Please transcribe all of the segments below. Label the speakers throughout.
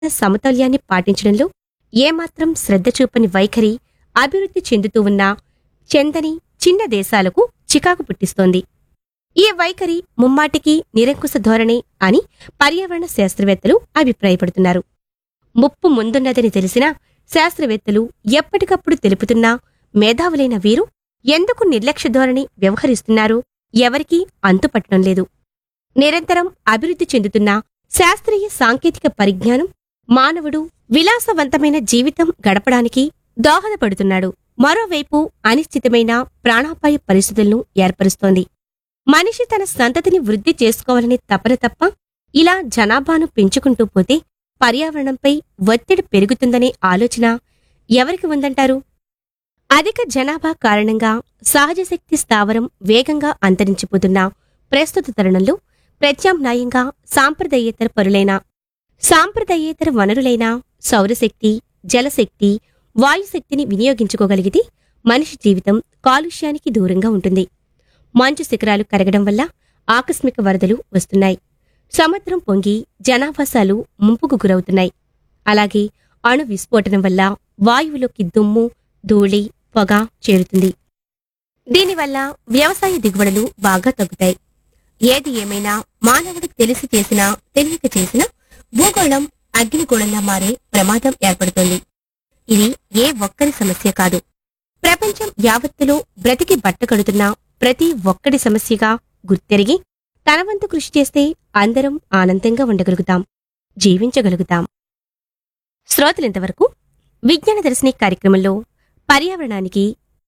Speaker 1: సమతౌల్యాన్ని పాటించడంలో ఏమాత్రం శ్రద్ధ చూపని వైఖరి అభివృద్ధి చెందుతూ ఉన్న చెందని చిన్న దేశాలకు చికాకు పుట్టిస్తోంది ఈ వైఖరి ముమ్మాటికి నిరంకుశ ధోరణి అని పర్యావరణ శాస్త్రవేత్తలు అభిప్రాయపడుతున్నారు ముప్పు ముందున్నదని తెలిసినా శాస్త్రవేత్తలు ఎప్పటికప్పుడు తెలుపుతున్నా మేధావులైన వీరు ఎందుకు నిర్లక్ష్య ధోరణి వ్యవహరిస్తున్నారో ఎవరికీ అంతుపట్టడం లేదు నిరంతరం అభివృద్ధి చెందుతున్న శాస్త్రీయ సాంకేతిక పరిజ్ఞానం మానవుడు విలాసవంతమైన జీవితం గడపడానికి దోహదపడుతున్నాడు మరోవైపు అనిశ్చితమైన ప్రాణాపాయ పరిస్థితులను ఏర్పరుస్తోంది మనిషి తన సంతతిని వృద్ధి చేసుకోవాలనే తపన తప్ప ఇలా జనాభాను పెంచుకుంటూ పోతే పర్యావరణంపై ఒత్తిడి పెరుగుతుందనే ఆలోచన ఎవరికి ఉందంటారు అధిక జనాభా కారణంగా సహజ శక్తి స్థావరం వేగంగా అంతరించిపోతున్న ప్రస్తుత తరుణంలో ప్రత్యామ్నాయంగా సాంప్రదాయేతర పరులైన సాంప్రదాయేతర వనరులైన సౌరశక్తి జలశక్తి వాయుశక్తిని వినియోగించుకోగలిగితే మనిషి జీవితం కాలుష్యానికి దూరంగా ఉంటుంది మంచు శిఖరాలు కరగడం వల్ల ఆకస్మిక వరదలు వస్తున్నాయి సముద్రం పొంగి జనావాసాలు ముంపుకు గురవుతున్నాయి అలాగే అణు విస్ఫోటనం వల్ల వాయువులోకి దుమ్ము ధూళి పొగ చేరుతుంది దీనివల్ల వ్యవసాయ దిగుబడులు బాగా తగ్గుతాయి ఏది ఏమైనా మానవుడు తెలిసి చేసినా తెలియక చేసినా భూగోళం అగ్నిగోళంలా మారే ప్రమాదం ఏర్పడుతుంది ఇది ఏ ఒక్కరి సమస్య కాదు ప్రపంచం యావత్తులో బ్రతికి బట్టకడుతున్న ప్రతి ఒక్కడి సమస్యగా గుర్తెరిగి తన వంతు కృషి చేస్తే అందరం ఆనందంగా ఉండగలుగుతాం జీవించగలుగుతాం శ్రోతలింతవరకు విజ్ఞాన దర్శిని కార్యక్రమంలో పర్యావరణానికి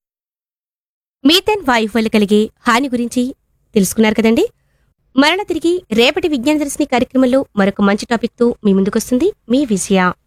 Speaker 1: మీథేన్ వాయువు వల్ల కలిగే హాని గురించి తెలుసుకున్నారు కదండి మరణ తిరిగి రేపటి విజ్ఞాన దర్శిని కార్యక్రమంలో మరొక మంచి టాపిక్తో మీ ముందుకొస్తుంది మీ విజయ